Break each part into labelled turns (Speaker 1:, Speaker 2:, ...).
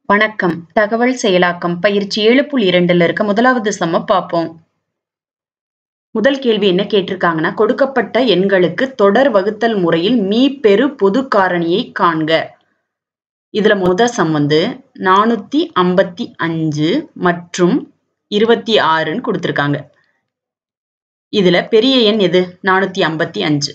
Speaker 1: வணக்கம் தகவல் செயலாக்கம் பயிற்சி ஏழு புள்ளி இரண்டுல இருக்க முதலாவது சம்ம பார்ப்போம் முதல் கேள்வி என்ன கேட்டிருக்காங்கன்னா கொடுக்கப்பட்ட எண்களுக்கு தொடர் வகுத்தல் முறையில் மீ பெரு பொது காரணியை காண்க இதுல முத சம் வந்து நானூத்தி ஐம்பத்தி அஞ்சு மற்றும் இருபத்தி ஆறுன்னு கொடுத்திருக்காங்க இதுல பெரிய எண் எது நானூத்தி ஐம்பத்தி அஞ்சு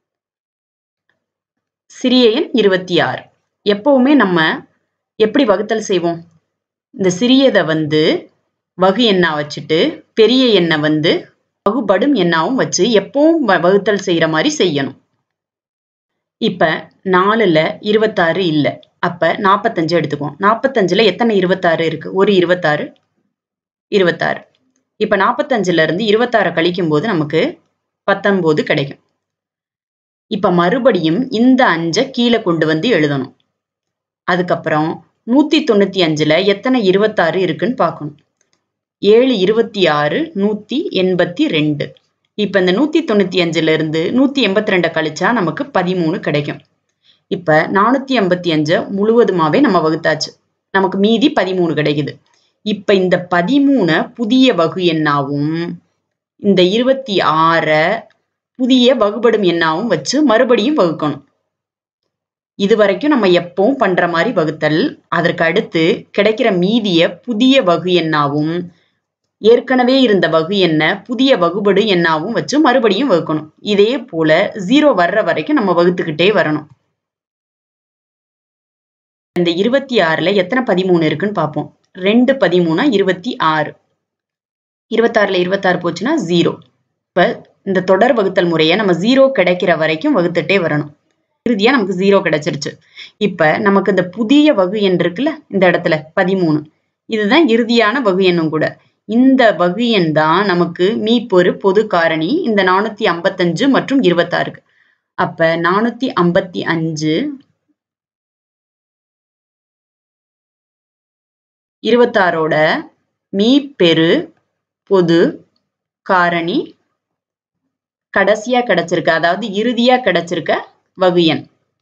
Speaker 1: சிறிய எண் இருபத்தி ஆறு எப்பவுமே நம்ம எப்படி வகுத்தல் செய்வோம் இந்த சிறியதை வந்து வகு எண்ணா வச்சுட்டு பெரிய எண்ணை வந்து வகுபடும் எண்ணாவும் வச்சு எப்பவும் வ- வகுத்தல் செய்யற மாதிரி செய்யணும் இப்ப நாலுல இருபத்தாறு இல்ல அப்ப நாப்பத்தஞ்சு எடுத்துக்குவோம் நாப்பத்தஞ்சுல எத்தனை இருபத்தாறு இருக்கு ஒரு இருபத்தாறு இருபத்தாறு இப்ப நாப்பத்தஞ்சுல இருந்து இருபத்தாறு கழிக்கும் போது நமக்கு பத்தொன்பது கிடைக்கும் இப்ப மறுபடியும் இந்த அஞ்சை கீழே கொண்டு வந்து எழுதணும் அதுக்கப்புறம் நூத்தி தொண்ணூத்தி அஞ்சுல எத்தனை இருபத்தாறு இருக்குன்னு பார்க்கணும் ஏழு இருபத்தி ஆறு நூத்தி எண்பத்தி ரெண்டு இப்ப இந்த நூத்தி தொண்ணூத்தி அஞ்சுல இருந்து நூத்தி எண்பத்தி ரெண்டை கழிச்சா நமக்கு பதிமூணு கிடைக்கும் இப்ப நானூத்தி எண்பத்தி அஞ்சை முழுவதுமாவே நம்ம வகுத்தாச்சு நமக்கு மீதி பதிமூணு கிடைக்குது இப்ப இந்த பதிமூணை புதிய வகு எண்ணாவும் இந்த இருபத்தி ஆற புதிய வகுபடும் எண்ணாவும் வச்சு மறுபடியும் வகுக்கணும் இது வரைக்கும் நம்ம எப்பவும் பண்ற மாதிரி வகுத்தல் அதற்கு அடுத்து கிடைக்கிற மீதிய புதிய வகு எண்ணாவும் ஏற்கனவே இருந்த வகு எண்ண புதிய வகுபடு எண்ணாவும் வச்சு மறுபடியும் வகுக்கணும் இதே போல ஜீரோ வர்ற வரைக்கும் நம்ம வகுத்துக்கிட்டே வரணும் இந்த இருபத்தி ஆறுல எத்தனை பதிமூணு இருக்குன்னு பார்ப்போம் ரெண்டு பதிமூணா இருபத்தி ஆறு இருபத்தாறுல இருபத்தாறு போச்சுன்னா ஜீரோ இப்ப இந்த தொடர் வகுத்தல் முறையை நம்ம ஜீரோ கிடைக்கிற வரைக்கும் வகுத்துட்டே வரணும் இறுதியா நமக்கு ஜீரோ கிடைச்சிருச்சு இப்ப நமக்கு இந்த புதிய வகு எண் இருக்குல்ல இந்த இடத்துல பதிமூணு இதுதான் இறுதியான வகு எண்ணும் கூட இந்த வகு எண் தான் நமக்கு மீப்பொரு பொது காரணி இந்த நானூத்தி ஐம்பத்தஞ்சு மற்றும் இருபத்தாறுக்கு அப்ப நானூத்தி ஐம்பத்தி அஞ்சு இருபத்தாறோட மீ பெரு பொது காரணி கடைசியா கிடைச்சிருக்க அதாவது இறுதியா கிடைச்சிருக்க வகு எண்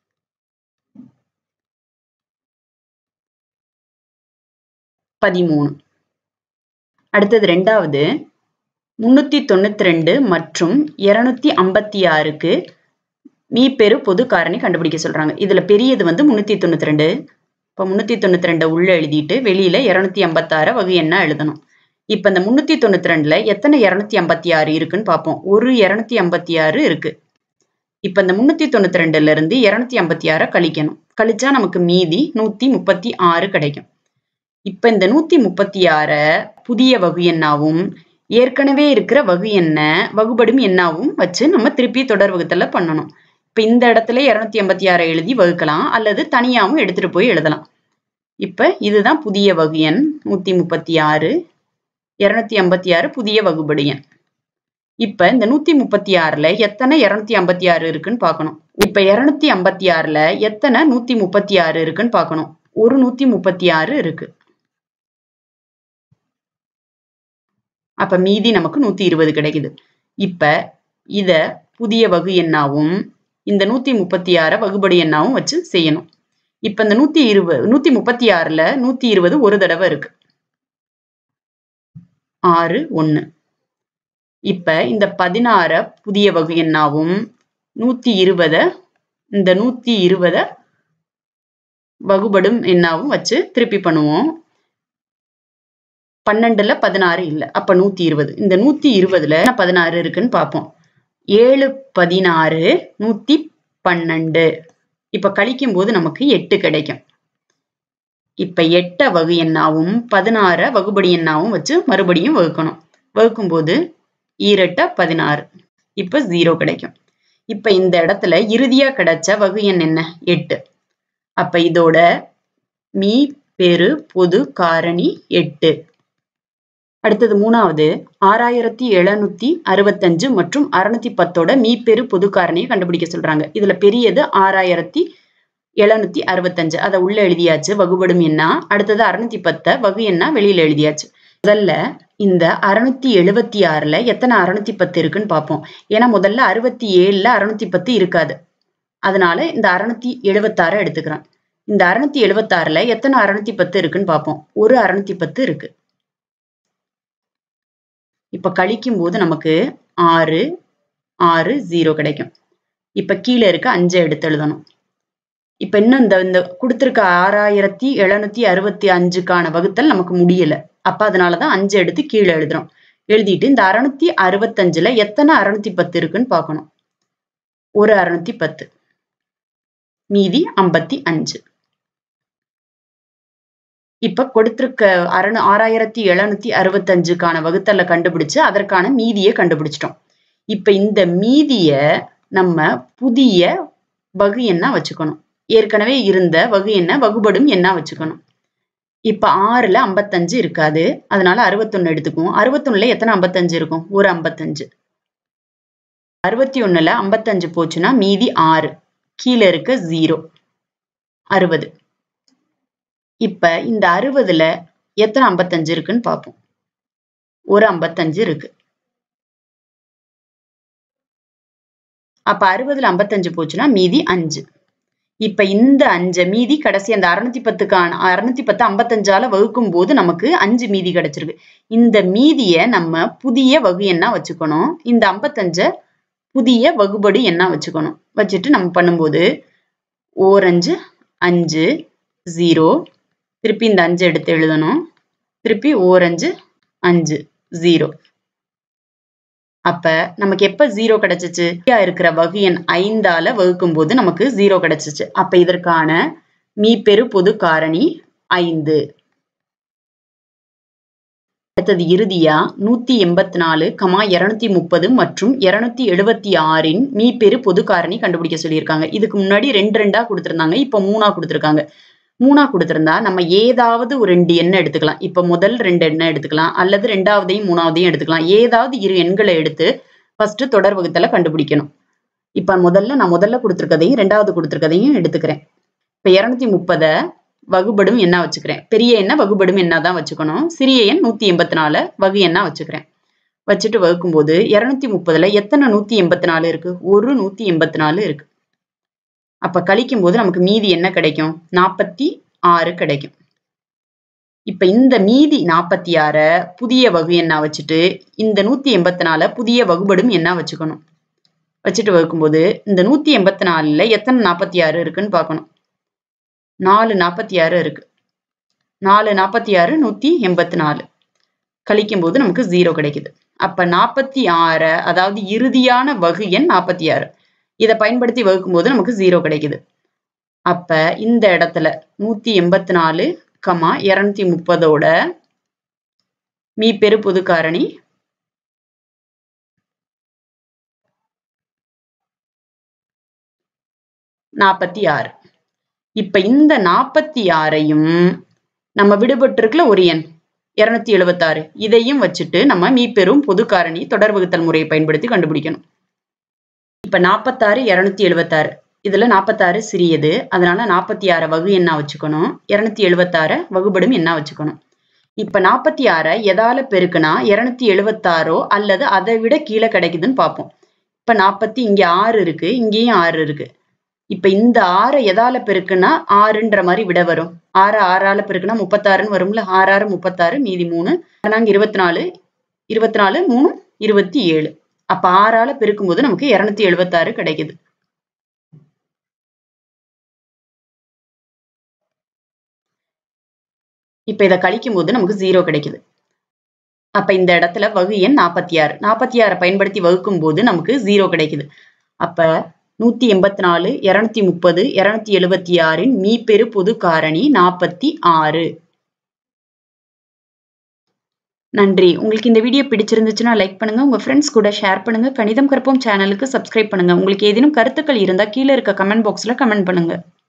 Speaker 1: பதிமூணு அடுத்தது ரெண்டாவது முன்னூத்தி தொண்ணூத்தி ரெண்டு மற்றும் இருநூத்தி ஐம்பத்தி ஆறுக்கு மீ பெரு பொது காரணி கண்டுபிடிக்க சொல்றாங்க இதுல பெரியது வந்து முன்னூத்தி தொண்ணூத்தி ரெண்டு இப்ப முன்னூத்தி தொண்ணூத்தி ரெண்டை உள்ள எழுதிட்டு வெளியில இருநூத்தி ஐம்பத்தாற வகு எண்ணா எழுதணும் இப்ப இந்த முன்னூத்தி தொண்ணூத்தி ரெண்டுல எத்தனை இருநூத்தி ஐம்பத்தி ஆறு இருக்குன்னு பார்ப்போம் ஒரு இருநூத்தி ஐம்பத்தி ஆறு இருக்கு இப்ப இந்த முன்னூத்தி தொண்ணூத்தி ரெண்டுல இருந்து இருநூத்தி ஐம்பத்தி ஆறை கழிக்கணும் கழிச்சா நமக்கு மீதி நூத்தி முப்பத்தி ஆறு கிடைக்கும் இப்ப இந்த நூத்தி முப்பத்தி ஆற புதிய வகு எண்ணாவும் ஏற்கனவே இருக்கிற வகு எண்ண வகுபடும் எண்ணாவும் வச்சு நம்ம திருப்பி தொடர் வகுத்தல பண்ணணும் இப்ப இந்த இடத்துல இருநூத்தி எண்பத்தி ஆறை எழுதி வகுக்கலாம் அல்லது தனியாவும் எடுத்துட்டு போய் எழுதலாம் இப்ப இதுதான் புதிய வகு எண் நூத்தி முப்பத்தி ஆறு இருநூத்தி ஐம்பத்தி ஆறு புதிய வகுபடு எண் இப்ப இந்த நூத்தி முப்பத்தி ஆறுல எத்தனை இருநூத்தி ஐம்பத்தி ஆறு இருக்குன்னு பார்க்கணும் இப்ப இருநூத்தி ஐம்பத்தி ஆறுல எத்தனை நூத்தி முப்பத்தி ஆறு இருக்குன்னு பார்க்கணும் ஒரு நூத்தி முப்பத்தி ஆறு இருக்கு அப்ப மீதி நமக்கு நூத்தி இருபது கிடைக்குது இப்ப இத புதிய வகு எண்ணாவும் இந்த நூத்தி முப்பத்தி ஆற வகுபடி எண்ணாவும் வச்சு செய்யணும் இப்ப இந்த நூத்தி இருபது நூத்தி முப்பத்தி ஆறுல நூத்தி இருபது ஒரு தடவை இருக்கு ஆறு ஒண்ணு இப்ப இந்த பதினாற புதிய வகு எண்ணாவும் நூத்தி இருபத இந்த நூத்தி இருபத வகுபடும் எண்ணாவும் வச்சு திருப்பி பண்ணுவோம் பன்னெண்டுல பதினாறு இல்ல அப்ப நூத்தி இருபது இந்த நூத்தி இருபதுல என்ன பதினாறு இருக்குன்னு பார்ப்போம் ஏழு பதினாறு நூத்தி பன்னெண்டு இப்ப கழிக்கும் போது நமக்கு எட்டு கிடைக்கும் இப்ப எட்ட வகு எண்ணாவும் பதினாற வகுபடி எண்ணாவும் வச்சு மறுபடியும் வகுக்கணும் வகுக்கும் போது ஈரெட்ட பதினாறு இப்ப ஜீரோ கிடைக்கும் இப்ப இந்த இடத்துல இறுதியா கிடைச்ச வகு எண் என்ன எட்டு அப்ப இதோட மீ பெரு பொது காரணி எட்டு அடுத்தது மூணாவது ஆறாயிரத்தி எழுநூத்தி அறுபத்தஞ்சு மற்றும் அறுநூத்தி பத்தோட மீப்பெரு பொது காரணியை கண்டுபிடிக்க சொல்றாங்க இதுல பெரியது ஆறாயிரத்தி எழுநூத்தி அறுபத்தஞ்சு அதை உள்ள எழுதியாச்சு வகுபடும் எண்ணா அடுத்தது அறுநூத்தி பத்தை வகு எண்ணா வெளியில எழுதியாச்சு முதல்ல இந்த அறுநூத்தி எழுபத்தி ஆறுல எத்தனை அறுநூத்தி பத்து இருக்குன்னு பார்ப்போம் ஏன்னா முதல்ல அறுபத்தி ஏழுல அறுநூத்தி பத்து இருக்காது அதனால இந்த அறுநூத்தி எழுபத்தாறு எடுத்துக்கிறேன் இந்த அறுநூத்தி எழுபத்தாறுல எத்தனை அறுநூத்தி பத்து இருக்குன்னு பார்ப்போம் ஒரு அறுநூத்தி பத்து இருக்கு இப்ப கழிக்கும் போது நமக்கு ஆறு ஆறு ஜீரோ கிடைக்கும் இப்ப கீழே இருக்க அஞ்சை எடுத்து எழுதணும் இப்ப இன்னும் இந்த இந்த கொடுத்திருக்க ஆறாயிரத்தி எழுநூத்தி அறுபத்தி அஞ்சுக்கான வகுத்தல் நமக்கு முடியல அப்ப அதனாலதான் அஞ்சு எடுத்து கீழே எழுதுறோம் எழுதிட்டு இந்த அறுநூத்தி அறுபத்தஞ்சுல எத்தனை அறுநூத்தி பத்து இருக்குன்னு பார்க்கணும் ஒரு அறுநூத்தி பத்து மீதி ஐம்பத்தி அஞ்சு இப்ப கொடுத்திருக்க அரணு ஆறாயிரத்தி எழுநூத்தி அறுபத்தஞ்சுக்கான வகுத்தல்ல கண்டுபிடிச்சு அதற்கான மீதியை கண்டுபிடிச்சிட்டோம் இப்ப இந்த மீதிய நம்ம புதிய வகு எண்ணா வச்சுக்கணும் ஏற்கனவே இருந்த வகு எண்ண வகுபடும் எண்ணா வச்சுக்கணும் இப்ப ஆறுல ஐம்பத்தஞ்சு இருக்காது அதனால அறுபத்தொன்னு எடுத்துக்குவோம் அறுபத்தொன்னுல எத்தனை ஐம்பத்தஞ்சு இருக்கும் ஒரு ஐம்பத்தஞ்சு அறுபத்தி ஒண்ணுல ஐம்பத்தஞ்சு போச்சுன்னா மீதி ஆறு கீழே இருக்க ஜீரோ அறுபது இப்ப இந்த அறுபதுல எத்தனை ஐம்பத்தஞ்சு இருக்குன்னு பார்ப்போம் ஒரு ஐம்பத்தஞ்சு இருக்கு அப்ப அறுபதுல ஐம்பத்தஞ்சு போச்சுன்னா மீதி அஞ்சு இப்ப இந்த அஞ்ச மீதி கடைசி அந்த அறுநூத்தி பத்துக்கான அறுநூத்தி பத்து ஐம்பத்தஞ்சால வகுக்கும் போது நமக்கு அஞ்சு மீதி கிடைச்சிருக்கு இந்த மீதிய நம்ம புதிய வகு எண்ணா வச்சுக்கணும் இந்த ஐம்பத்தஞ்ச புதிய வகுபடி எண்ணா வச்சுக்கணும் வச்சுட்டு நம்ம பண்ணும்போது ஓரஞ்சு அஞ்சு ஜீரோ திருப்பி இந்த அஞ்சு எடுத்து எழுதணும் திருப்பி ஓரஞ்சு அஞ்சு ஜீரோ அப்ப நமக்கு எப்ப ஜீரோ கிடைச்சிச்சு இருக்கிற வகு எண் ஐந்தால வகுக்கும் போது நமக்கு ஜீரோ கிடைச்சிச்சு அப்ப இதற்கான மீப்பெரு பொது காரணி ஐந்து அடுத்தது இறுதியா நூத்தி எண்பத்தி நாலு கமா இருநூத்தி முப்பது மற்றும் இருநூத்தி எழுபத்தி ஆறின் மீப்பெரு பொது காரணி கண்டுபிடிக்க சொல்லியிருக்காங்க இதுக்கு முன்னாடி ரெண்டு ரெண்டா கொடுத்திருந்தாங்க இப்ப மூணா கொடுத்திருக்காங்க மூணா கொடுத்திருந்தா நம்ம ஏதாவது ஒரு ரெண்டு எண்ணை எடுத்துக்கலாம் இப்ப முதல் ரெண்டு எண்ணை எடுத்துக்கலாம் அல்லது ரெண்டாவதையும் மூணாவதையும் எடுத்துக்கலாம் ஏதாவது இரு எண்களை எடுத்து ஃபர்ஸ்ட் தொடர் வகுத்தல கண்டுபிடிக்கணும் இப்ப முதல்ல நான் முதல்ல கொடுத்திருக்கதையும் ரெண்டாவது கொடுத்திருக்கதையும் எடுத்துக்கிறேன் இப்ப இருநூத்தி முப்பத வகுபடும் என்ன வச்சுக்கிறேன் பெரிய எண்ணை வகுபடும் என்ன தான் வச்சுக்கணும் சிறிய எண் நூத்தி எண்பத்தி நாலு வகு எண்ணா வச்சுக்கிறேன் வச்சுட்டு வகுக்கும் போது இருநூத்தி முப்பதுல எத்தனை நூத்தி எண்பத்தி நாலு இருக்கு ஒரு நூத்தி எண்பத்தி நாலு இருக்கு அப்ப கழிக்கும் போது நமக்கு மீதி என்ன கிடைக்கும் நாற்பத்தி ஆறு கிடைக்கும் இப்ப இந்த மீதி நாற்பத்தி ஆற புதிய வகு எண்ணா வச்சுட்டு இந்த நூத்தி எண்பத்தி நால புதிய வகுபடும் என்ன வச்சுக்கணும் வச்சுட்டு வகுக்கும்போது இந்த நூத்தி எண்பத்தி நாலுல எத்தனை நாற்பத்தி ஆறு இருக்குன்னு பார்க்கணும் நாலு நாற்பத்தி ஆறு இருக்கு நாலு நாற்பத்தி ஆறு நூத்தி எண்பத்தி நாலு கழிக்கும் போது நமக்கு ஜீரோ கிடைக்குது அப்ப நாற்பத்தி ஆறு அதாவது இறுதியான வகு எண் நாற்பத்தி ஆறு இதை பயன்படுத்தி வகுக்கும் போது நமக்கு ஜீரோ கிடைக்குது அப்ப இந்த இடத்துல நூத்தி எண்பத்தி நாலு கமா இருநூத்தி முப்பதோட மீ பெரு பொது காரணி நாற்பத்தி ஆறு இப்ப இந்த நாற்பத்தி ஆறையும் நம்ம விடுபட்டிருக்கல ஒரு எண் இருநூத்தி எழுபத்தாறு இதையும் வச்சுட்டு நம்ம மீப்பெரும் பொது காரணி தொடர் வகுத்தல் முறையை பயன்படுத்தி கண்டுபிடிக்கணும் இப்ப நாற்பத்தாறு இருநூத்தி எழுபத்தாறு இதுல நாற்பத்தாறு சிறியது அதனால நாற்பத்தி ஆறை வகு என்ன வச்சுக்கணும் இருநூத்தி எழுபத்தாறு வகுபடும் என்ன வச்சுக்கணும் இப்ப நாற்பத்தி ஆறை எதால பெருக்குனா இருநூத்தி எழுபத்தாறோ அல்லது அதை விட கீழே கிடைக்குதுன்னு பார்ப்போம் இப்ப நாற்பத்தி இங்க ஆறு இருக்கு இங்கேயும் ஆறு இருக்கு இப்ப இந்த ஆறை எதால பெருக்குன்னா ஆறுன்ற மாதிரி விட வரும் ஆறு ஆறால பெருக்குனா முப்பத்தாறுன்னு வரும்ல ஆறு ஆறு முப்பத்தாறு மீதி மூணு நாங்க இருபத்தி நாலு இருபத்தி நாலு மூணு இருபத்தி ஏழு அப்ப ஆறால பெருக்கும் போது நமக்கு இருநூத்தி எழுபத்தாறு கிடைக்குது இப்ப இதை கழிக்கும் போது நமக்கு ஜீரோ கிடைக்குது அப்ப இந்த இடத்துல வகு எண் நாற்பத்தி ஆறு நாற்பத்தி ஆறை பயன்படுத்தி வகுக்கும் போது நமக்கு ஜீரோ கிடைக்குது அப்ப நூத்தி எண்பத்தி நாலு இருநூத்தி முப்பது இருநூத்தி எழுபத்தி ஆறின் மீப்பெரு பொது காரணி நாற்பத்தி ஆறு நன்றி உங்களுக்கு இந்த வீடியோ பிடிச்சிருந்துச்சுன்னா லைக் பண்ணுங்க உங்க ஃப்ரெண்ட்ஸ் கூட ஷேர் பண்ணுங்க கணிதம் கற்போம் சேனலுக்கு சப்ஸ்கிரைப் பண்ணுங்க உங்களுக்கு ஏதேனும் கருத்துக்கள் இருந்தா கீழே இருக்க கமெண்ட் பாக்ஸ்ல கமெண்ட் பண்ணுங்க